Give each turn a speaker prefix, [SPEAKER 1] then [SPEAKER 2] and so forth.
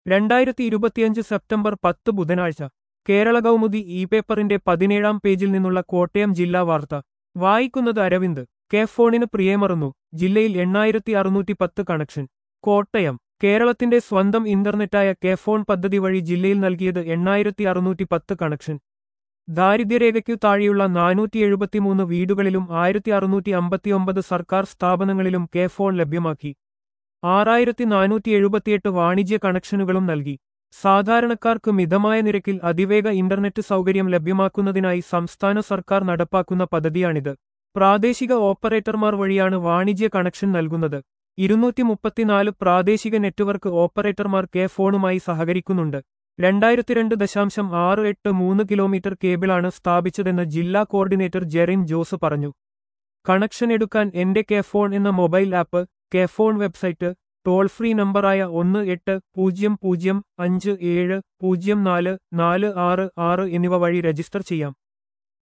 [SPEAKER 1] രണ്ടായിരത്തി ഇരുപത്തിയഞ്ച് സെപ്റ്റംബർ പത്ത് ബുധനാഴ്ച കേരള കൗമുദി ഇ പേപ്പറിന്റെ പതിനേഴാം പേജിൽ നിന്നുള്ള കോട്ടയം ജില്ലാ വാർത്ത വായിക്കുന്നത് അരവിന്ദ് കെ ഫോണിന് പ്രിയമറുന്നു ജില്ലയിൽ എണ്ണായിരത്തി അറുന്നൂറ്റി പത്ത് കണക്ഷൻ കോട്ടയം കേരളത്തിന്റെ സ്വന്തം ഇന്റർനെറ്റായ കെ ഫോൺ പദ്ധതി വഴി ജില്ലയിൽ നൽകിയത് എണ്ണായിരത്തി അറുന്നൂറ്റി പത്ത് കണക്ഷൻ ദാരിദ്ര്യരേഖയ്ക്കു താഴെയുള്ള നാനൂറ്റി എഴുപത്തിമൂന്ന് വീടുകളിലും ആയിരത്തി അറുന്നൂറ്റി അമ്പത്തിയൊമ്പത് സർക്കാർ സ്ഥാപനങ്ങളിലും കെ ഫോൺ ലഭ്യമാക്കി ആറായിരത്തി നാനൂറ്റി എഴുപത്തിയെട്ട് വാണിജ്യ കണക്ഷനുകളും നൽകി സാധാരണക്കാർക്ക് മിതമായ നിരക്കിൽ അതിവേഗ ഇന്റർനെറ്റ് സൗകര്യം ലഭ്യമാക്കുന്നതിനായി സംസ്ഥാന സർക്കാർ നടപ്പാക്കുന്ന പദ്ധതിയാണിത് പ്രാദേശിക ഓപ്പറേറ്റർമാർ വഴിയാണ് വാണിജ്യ കണക്ഷൻ നൽകുന്നത് ഇരുന്നൂറ്റി മുപ്പത്തിനാല് പ്രാദേശിക നെറ്റ്വർക്ക് ഓപ്പറേറ്റർമാർ കെ ഫോണുമായി സഹകരിക്കുന്നുണ്ട് രണ്ടായിരത്തി രണ്ട് ദശാംശം ആറ് എട്ട് മൂന്ന് കിലോമീറ്റർ കേബിളാണ് സ്ഥാപിച്ചതെന്ന് ജില്ലാ കോർഡിനേറ്റർ ജെറിൻ ജോസ് പറഞ്ഞു കണക്ഷൻ എടുക്കാൻ എന്റെ കെ ഫോൺ എന്ന mobile app K FON website toll free നമ്പറായ ഒന്ന് എട്ട് പൂജ്യം പൂജ്യം അഞ്ച് ഏഴ് പൂജ്യം നാല് നാല് ആറ് ആറ് എന്നിവ വഴി രജിസ്റ്റർ ചെയ്യാം